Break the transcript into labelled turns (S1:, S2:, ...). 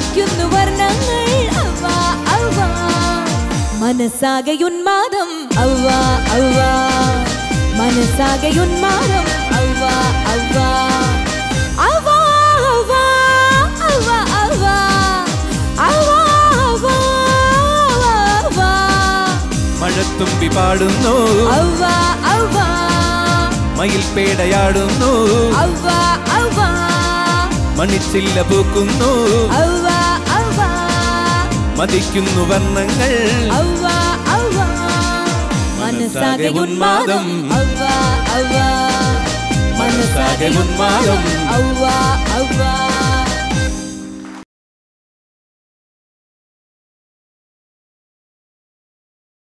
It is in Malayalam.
S1: മതിക്കുന്നു വർണ്ണങ്ങൾ അവ അവ മനസ്സാകെ ഉന്മാദം അവ അവ മനസ്സാകെ ഉന്മാദം അവ അവ അവ അവ അവ അവ അവ അവ അവ
S2: മഴത്തുമ്പി പാടുന്നു
S1: അവ അവ
S2: മയിൽ പേടയാടുന്നു
S1: അവ അവ
S2: മണിച്ചില്ല പൂക്കുന്നു
S1: അവ അവ
S2: മതിക്കുന്നു വർണ്ണങ്ങൾ
S1: അവ അവ മനസ്സാകെ ഉന്മാദം അവ അവ മനസ്സാകെ ഉന്മാദം അവ അവ